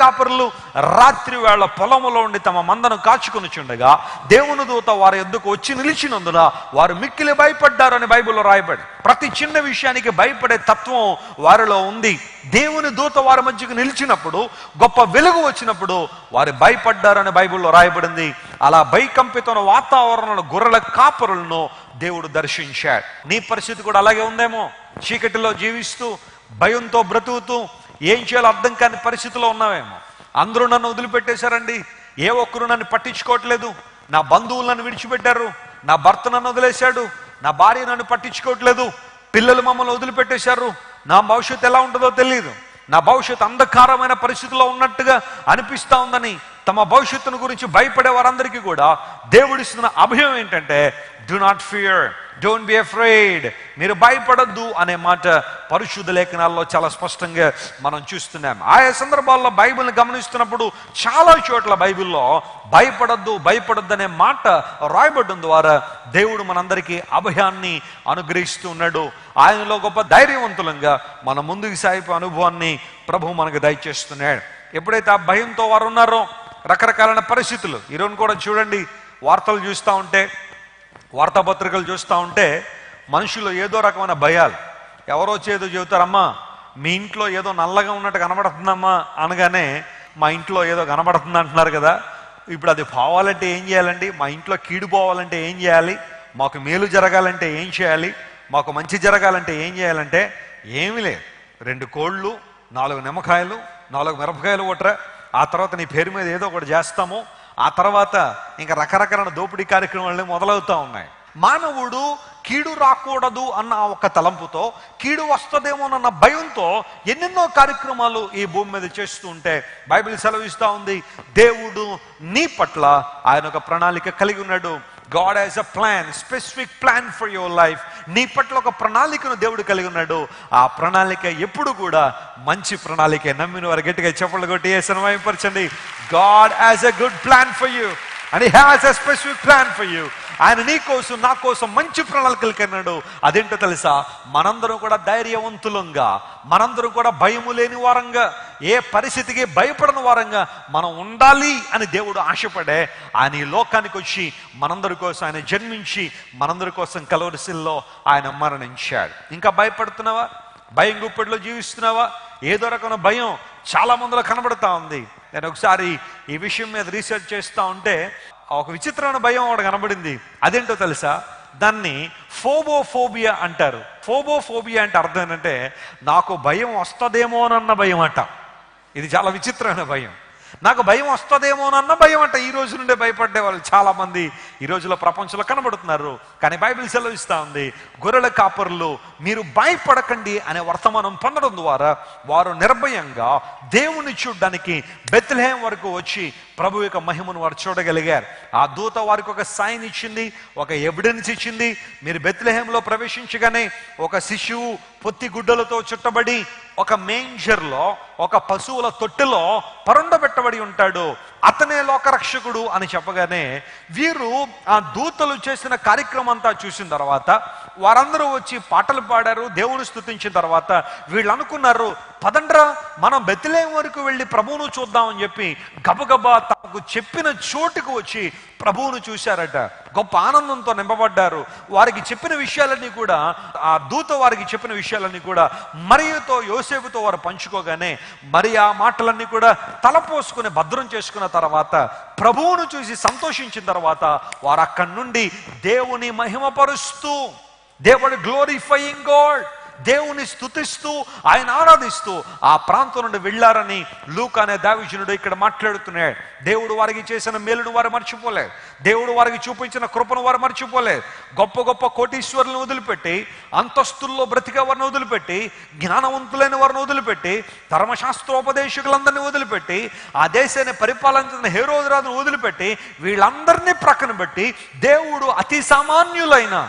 కాపరులు రాత్రి వేళ పొలములో ఉండి తమ మందను కాచుకొనుచుండగా దేవుని దూత వారి ఎద్దుకు వచ్చి నిలిచినందున వారు మిక్కిలి భయపడ్డారు అని బైబిల్లో రాయబడి ప్రతి చిన్న విషయానికి భయపడే తత్వం వారిలో ఉంది దేవుని దూత వారి మధ్యకు నిలిచినప్పుడు గొప్ప వెలుగు వచ్చినప్పుడు వారు భయపడ్డారని బైబిల్లో రాయబడింది అలా భయకంపితమైన వాతావరణంలో గొర్రెల కాపరులను దేవుడు దర్శించాడు నీ పరిస్థితి కూడా అలాగే ఉందేమో చీకటిలో జీవిస్తూ భయంతో బ్రతుకుతూ ఏం చేయాలో అర్థం కాని పరిస్థితిలో ఉన్నావేమో అందరూ నన్ను వదిలిపెట్టేశారండి ఏ ఒక్కరు నన్ను పట్టించుకోవట్లేదు నా బంధువులు నన్ను విడిచిపెట్టారు నా భర్త నన్ను వదిలేశాడు నా భార్య నన్ను పట్టించుకోవట్లేదు పిల్లలు మమ్మల్ని వదిలిపెట్టేశారు నా భవిష్యత్తు ఎలా ఉంటుందో తెలియదు నా భవిష్యత్తు అంధకారమైన పరిస్థితిలో ఉన్నట్టుగా అనిపిస్తా ఉందని తమ భవిష్యత్తును గురించి భయపడే వారందరికీ కూడా దేవుడిస్తున్న అభయం ఏంటంటే do not fear don't be afraid మీరు భయపడద్దు అనే మాట పరిశుద్ధ లేఖనాల్లో చాలా స్పష్టంగా మనం చూస్తున్నాం ఆయా సందర్భాల్లో బైబిల్ని గమనిస్తున్నప్పుడు చాలా చోట్ల బైబిల్లో భయపడద్దు భయపడద్దు అనే మాట రాయబడ్డం ద్వారా దేవుడు మనందరికీ అభయాన్ని అనుగ్రహిస్తూ ఉన్నాడు ఆయనలో గొప్ప ధైర్యవంతులంగా మన ముందుకు సాగిపో అనుభవాన్ని ప్రభు మనకు దయచేస్తున్నాడు ఎప్పుడైతే ఆ భయంతో వారు ఉన్నారో రకరకాలైన పరిస్థితులు ఈరోజు కూడా చూడండి వార్తలు చూస్తూ ఉంటే వార్తాపత్రికలు చూస్తూ ఉంటే మనుషులు ఏదో రకమైన భయాలు ఎవరో చేదో చెబుతారమ్మా మీ ఇంట్లో ఏదో నల్లగా ఉన్నట్టు కనబడుతుందమ్మా అనగానే మా ఇంట్లో ఏదో కనబడుతుంది అంటున్నారు కదా ఇప్పుడు అది పోవాలంటే ఏం చేయాలండి మా ఇంట్లో కీడు పోవాలంటే ఏం చేయాలి మాకు మేలు జరగాలంటే ఏం చేయాలి మాకు మంచి జరగాలంటే ఏం చేయాలంటే ఏమీ లేదు రెండు కోళ్ళు నాలుగు నిమ్మకాయలు నాలుగు మిరపకాయలు కొట్రా ఆ తర్వాత నీ పేరు మీద ఏదో ఒకటి చేస్తాము ఆ తర్వాత ఇంకా రకరకాల దోపిడీ కార్యక్రమాలు మొదలవుతా ఉన్నాయి మానవుడు కీడు రాకూడదు అన్న ఒక తలంపుతో కీడు వస్తుందేమోనన్న భయంతో ఎన్నెన్నో కార్యక్రమాలు ఈ భూమి మీద చేస్తూ ఉంటే బైబిల్ సెలవిస్తూ ఉంది దేవుడు నీ పట్ల ఆయన ఒక ప్రణాళిక కలిగి ఉన్నాడు God has a plan specific plan for your life నీ పట్ల ఒక ప్రణాళికను దేవుడు కలిగి ఉన్నాడు ఆ ప్రణాళిక ఎప్పుడు కూడా మంచి ప్రణాళిక నమ్మిన వారు గట్టిగా చెప్పలు కొట్టి వేసనమయపరచండి God has a good plan for you and has a specific plan for you ఆయన నీ కోసం నా కోసం మంచి ప్రణాళికలు కన్నాడు అదేంటో తెలుసా మనందరం కూడా ధైర్యవంతులంగా మనందరం కూడా భయము లేని వారంగా ఏ పరిస్థితికి భయపడని వారంగా మనం ఉండాలి అని దేవుడు ఆశపడే ఆయన ఈ లోకానికి వచ్చి మనందరి కోసం ఆయన జన్మించి మనందరి కోసం కలవరిశిల్లో ఆయన మరణించాడు ఇంకా భయపడుతున్నావా భయం గుప్పెట్లో జీవిస్తున్నావా ఏదో రకమైన భయం చాలా మందిలో కనబడతా ఉంది నేను ఒకసారి ఈ విషయం మీద రీసెర్చ్ చేస్తూ ఉంటే ఒక విచిత్రమైన భయం ఒకటి కనబడింది అదేంటో తెలుసా దాన్ని ఫోబోఫోబియా అంటారు ఫోబోఫోబియా అంటే అర్థం ఏంటంటే నాకు భయం వస్తుందేమోనన్న భయం అంట ఇది చాలా విచిత్రమైన భయం నాకు భయం వస్తుందేమోనన్న భయం అంట ఈ రోజు నుండే భయపడే వాళ్ళు చాలా మంది ఈ రోజులో ప్రపంచంలో కనబడుతున్నారు కానీ బైబిల్ సెలవిస్తా ఉంది గొర్రెల కాపరులు మీరు భయపడకండి అనే వర్తమానం పొందడం ద్వారా వారు నిర్భయంగా దేవుని చూడడానికి బెత్లహేం వరకు వచ్చి ప్రభు యొక్క మహిమను వారు చూడగలిగారు ఆ దూత వారికి ఒక సైన్ ఇచ్చింది ఒక ఎవిడెన్స్ ఇచ్చింది మీరు బెత్లహేంలో ప్రవేశించగానే ఒక శిశువు పొత్తి గుడ్డలతో చుట్టబడి ఒక మేంజర్లో ఒక పశువుల తొట్టెలో పరుండబెట్టబడి ఉంటాడు అతనే లోకరక్షకుడు అని చెప్పగానే వీరు ఆ దూతలు చేసిన కార్యక్రమం అంతా చూసిన తర్వాత వారందరూ వచ్చి పాటలు పాడారు దేవుని స్తుతించిన తర్వాత వీళ్ళు అనుకున్నారు పదండ్రా మనం బెత్తిలేం వరకు వెళ్ళి ప్రభువును చూద్దామని చెప్పి గబగబా తమకు చెప్పిన చోటుకు వచ్చి ప్రభువును చూశారట గొప్ప ఆనందంతో నింపబడ్డారు వారికి చెప్పిన విషయాలన్నీ కూడా ఆ దూత వారికి చెప్పిన విషయాలన్నీ కూడా మరియతో యోసేపుతో వారు పంచుకోగానే మరి ఆ మాటలన్నీ కూడా తలపోసుకుని భద్రం చేసుకున్న తర్వాత ప్రభువును చూసి సంతోషించిన తర్వాత వారు అక్కడి నుండి దేవుని మహిమపరుస్తూ దేవుడు గ్లోరిఫైయింగ్ గాడ్ దేవుని స్తుతిస్తూ ఆయన ఆరాధిస్తూ ఆ ప్రాంతం నుండి వెళ్ళారని లూక్ అనే దావిజనుడు ఇక్కడ మాట్లాడుతున్నాడు దేవుడు వారికి చేసిన మేలును వారు మర్చిపోలేదు దేవుడు వారికి చూపించిన కృపను వారు మర్చిపోలేదు గొప్ప గొప్ప కోటీశ్వరులను వదిలిపెట్టి అంతస్తుల్లో బ్రతికే వారిని వదిలిపెట్టి జ్ఞానవంతులైన వారిని వదిలిపెట్టి ధర్మశాస్త్రోపదేశకులందరినీ వదిలిపెట్టి ఆ దేశాన్ని పరిపాలించిన హేరోజరాజును వదిలిపెట్టి వీళ్ళందరినీ ప్రక్కన పెట్టి దేవుడు అతి సామాన్యులైన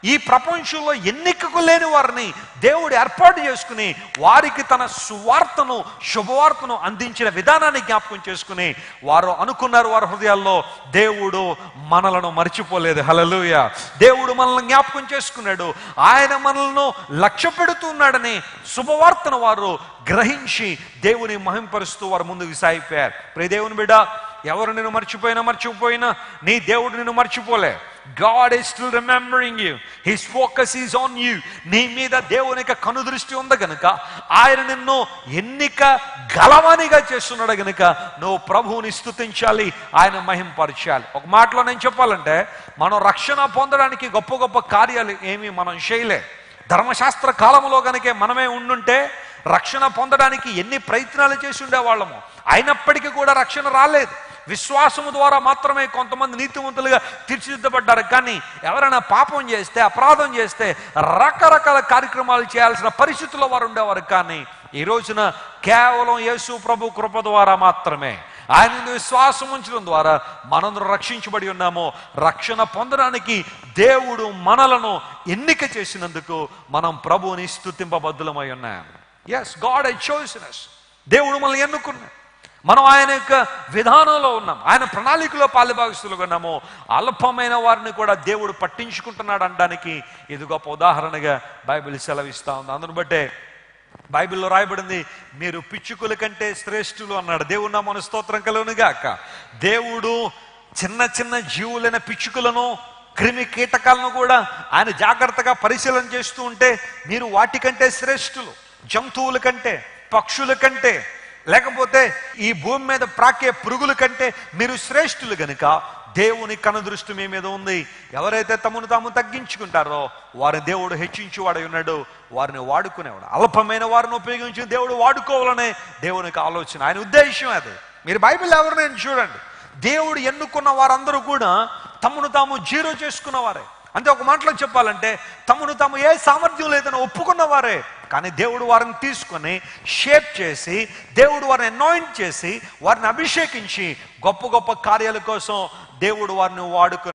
ఈ ప్రపంచంలో ఎన్నికకు లేని వారిని దేవుడు ఏర్పాటు చేసుకుని వారికి తన సువార్తను శుభవార్తను అందించిన విధానాన్ని జ్ఞాపకం చేసుకుని వారు అనుకున్నారు వారి హృదయాల్లో దేవుడు మనలను మర్చిపోలేదు హలలుయ దేవుడు మనల్ని జ్ఞాపకం చేసుకున్నాడు ఆయన మనల్ని లక్ష్య పెడుతున్నాడని శుభవార్తను వారు గ్రహించి దేవుని మహింపరుస్తూ వారు ముందుకు సాగిపోయారు ప్రియ దేవుని బిడ్డ ఎవరు నిన్ను మర్చిపోయినా మర్చిపోయినా నీ దేవుడు నిన్ను మర్చిపోలే God is still remembering you his focus is on you నీ మీద దేవుని యొక్క కనుదృష్టి ఉంది గనుక ఆయన నిన్ను ఎన్నిక గలవానిగా చేస్తున్నాడు గనుక నువ్వు ప్రభువుని స్తుతించాలి ఆయన మహింపరచాలి ఒక మాటలో నేను చెప్పాలంటే మనం రక్షణ పొందడానికి గొప్ప గొప్ప కార్యాలు ఏమీ మనం చేయలే ధర్మశాస్త్ర కాలంలో కనుక మనమే ఉండుంటే రక్షణ పొందడానికి ఎన్ని ప్రయత్నాలు చేసి ఉండేవాళ్ళము అయినప్పటికీ కూడా రక్షణ రాలేదు విశ్వాసము ద్వారా మాత్రమే కొంతమంది నీతివంతులుగా తీర్చిదిద్దబడ్డారు కానీ ఎవరైనా పాపం చేస్తే అపరాధం చేస్తే రకరకాల కార్యక్రమాలు చేయాల్సిన పరిస్థితుల్లో వారు ఉండేవారు కానీ ఈ రోజున కేవలం యేసు ప్రభు కృప ద్వారా మాత్రమే ఆయన మీద విశ్వాసం ఉంచడం ద్వారా మనందరం రక్షించబడి ఉన్నాము రక్షణ పొందడానికి దేవుడు మనలను ఎన్నిక చేసినందుకు మనం ప్రభువుని స్తుతింపబద్ధులమై ఉన్నాం ఎస్ గాడ్ ఐ చోసినస్ దేవుడు మనల్ని ఎన్నుకున్నాడు మనం ఆయన యొక్క విధానంలో ఉన్నాం ఆయన ప్రణాళికలో పాలుభాగస్తులుగా ఉన్నాము అల్పమైన వారిని కూడా దేవుడు పట్టించుకుంటున్నాడు అనడానికి ఇది గొప్ప ఉదాహరణగా బైబిల్ సెలవిస్తా ఉంది అందును బట్టే బైబిల్లో రాయబడింది మీరు పిచ్చుకుల కంటే శ్రేష్ఠులు అన్నాడు దేవుడు నా మన స్తోత్రం కలుగునుగాక దేవుడు చిన్న చిన్న జీవులైన పిచ్చుకలను క్రిమి కీటకాలను కూడా ఆయన జాగ్రత్తగా పరిశీలన చేస్తూ ఉంటే మీరు వాటికంటే శ్రేష్ఠులు జంతువుల కంటే పక్షుల కంటే లేకపోతే ఈ భూమి మీద ప్రాకే పురుగుల కంటే మీరు శ్రేష్ఠులు గనుక దేవుని కనుదృష్టి మీ మీద ఉంది ఎవరైతే తమను తాము తగ్గించుకుంటారో వారిని దేవుడు హెచ్చించువాడై ఉన్నాడు వారిని వాడుకునేవాడు అల్పమైన వారిని ఉపయోగించి దేవుడు వాడుకోవాలనే దేవునికి ఆలోచన ఆయన ఉద్దేశం అది మీరు బైబిల్ ఎవరినైనా చూడండి దేవుడు ఎన్నుకున్న వారందరూ కూడా తమను తాము జీరో చేసుకున్న వారే అంటే ఒక మాటలో చెప్పాలంటే తమను తాము ఏ సామర్థ్యం లేదని ఒప్పుకున్న వారే కానీ దేవుడు వారిని తీసుకొని షేప్ చేసి దేవుడు వారిని అనాయింట్ చేసి వారిని అభిషేకించి గొప్ప గొప్ప కార్యాల కోసం దేవుడు వారిని వాడుకొని